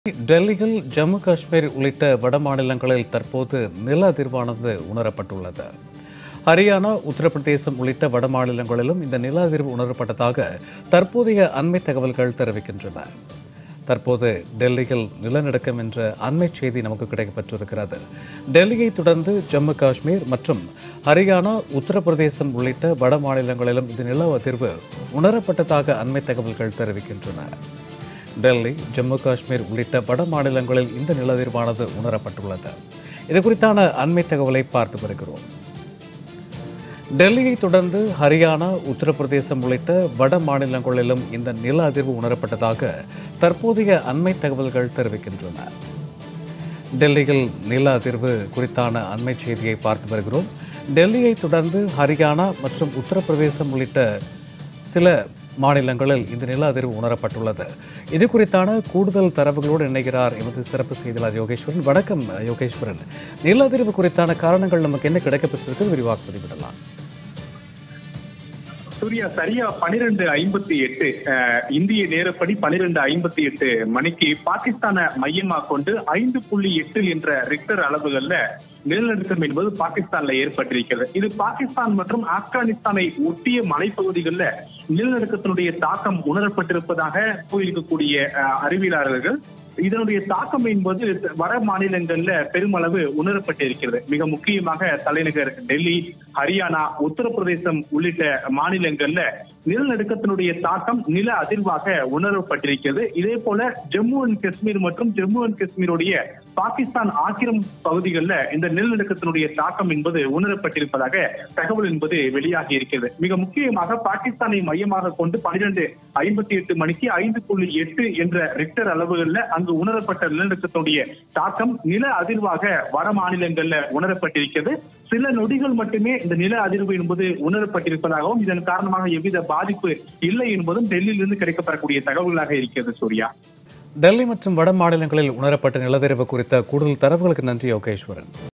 டெல்லியில் ஜம்மு காஷ்மீர் உள்ளிட்ட வட மாநிலங்களில் தற்போது நில அதிர்வானது உணரப்பட்டுள்ளது ஹரியானா உத்தரப்பிரதேசம் உள்ளிட்ட வட மாநிலங்களிலும் இந்த நில அதிர்வு உணரப்பட்டதாக தற்போதைய அண்மை தகவல்கள் தெரிவிக்கின்றன தற்போது டெல்லியில் நிலநடுக்கம் என்ற அண்மை செய்தி நமக்கு கிடைக்கப்பெற்றிருக்கிறது டெல்லியை தொடர்ந்து ஜம்மு காஷ்மீர் மற்றும் ஹரியானா உத்தரப்பிரதேசம் உள்ளிட்ட வட மாநிலங்களிலும் இந்த நில அதிர்வு உணரப்பட்டதாக அண்மை தகவல்கள் தெரிவிக்கின்றன டெல்லி ஜம்மு காஷ்மீர் உள்ளிட்ட வட மாநிலங்களில் இந்த நிலதிர்வானது உணரப்பட்டுள்ளது இது குறித்தான அண்மை தகவலை பார்த்து வருகிறோம் டெல்லியை தொடர்ந்து ஹரியானா உத்தரப்பிரதேசம் உள்ளிட்ட வட மாநிலங்களிலும் இந்த நில அதிர்வு உணரப்பட்டதாக தற்போதைய அண்மை தகவல்கள் தெரிவிக்கின்றன டெல்லியில் நில அதிர்வு குறித்தான அண்மை செய்தியை பார்த்து வருகிறோம் டெல்லியை தொடர்ந்து ஹரியானா மற்றும் உத்தரப்பிரதேசம் உள்ளிட்ட சில மாநிலங்களில் இந்த நில அதிர்வு உணரப்பட்டுள்ளது இது குறித்தான கூடுதல் தரவுகளோடு இணைகிறார் எமது சிறப்பு செய்தியாளர் யோகேஸ்வரன் வணக்கம் யோகேஸ்வரன் நில அதிர்வு குறித்தான காரணங்கள் நமக்கு என்ன கிடைக்கப்பெற்றிருக்கு விரிவாக பதிவிடலாம் சூர்யா சரியா பனிரெண்டு ஐம்பத்தி எட்டு இந்திய நேரப்படி பனிரெண்டு ஐம்பத்தி எட்டு மணிக்கு பாகிஸ்தானை மையமா கொண்டு ஐந்து புள்ளி எட்டு என்ற ரிக்டர் அளவுகள்ல நிலநடுக்கம் என்பது பாகிஸ்தான்ல ஏற்பட்டிருக்கிறது இது பாகிஸ்தான் மற்றும் ஆப்கானிஸ்தானை ஒட்டிய மலைப்பகுதிகளில் நிலநடுக்கத்தினுடைய தாக்கம் உணரப்பட்டிருப்பதாக கூறியிருக்கக்கூடிய அஹ், அறிவியலாளர்கள் இதனுடைய தாக்கம் என்பது வட மாநிலங்கள்ல பெருமளவு உணரப்பட்டிருக்கிறது மிக முக்கியமாக தலைநகர் டெல்லி ஹரியானா உத்தரப்பிரதேசம் உள்ளிட்ட மாநிலங்கள்ல நிலநடுக்கத்தினுடைய தாக்கம் நில அதிர்வாக உணரப்பட்டிருக்கிறது இதே போல ஜம்மு அண்ட் காஷ்மீர் மற்றும் ஜம்மு அண்ட் காஷ்மீருடைய பாகிஸ்தான் ஆக்கிரம் பகுதிகளில் இந்த நிலநடுக்கத்தினுடைய தாக்கம் என்பது உணரப்பட்டிருப்பதாக தகவல் என்பது வெளியாகி இருக்கிறது மிக முக்கியமாக பாகிஸ்தானை மையமாக கொண்டு பனிரெண்டு ஐம்பத்தி எட்டு மணிக்கு ஐந்து புள்ளி எட்டு என்ற ரிக்டர் அளவுகள்ல அங்கு உணரப்பட்ட நிலநடுக்கத்தினுடைய தாக்கம் நில அதிர்வாக வட மாநிலங்கள்ல உணரப்பட்டிருக்கிறது சில நொடிகள் மட்டுமே இந்த நில அதிர்வு என்பது உணரப்பட்டிருப்பதாகவும் இதன் காரணமாக எவ்வித பாதிப்பு இல்லை என்பதும் டெல்லியிலிருந்து கிடைக்கப்பெறக்கூடிய தகவல்களாக இருக்கிறது சூர்யா டெல்லி மற்றும் வட மாநிலங்களில் உணரப்பட்ட நிலதிர்வு குறித்த கூடுதல் தரவுகளுக்கு நன்றி யோகேஸ்வரன்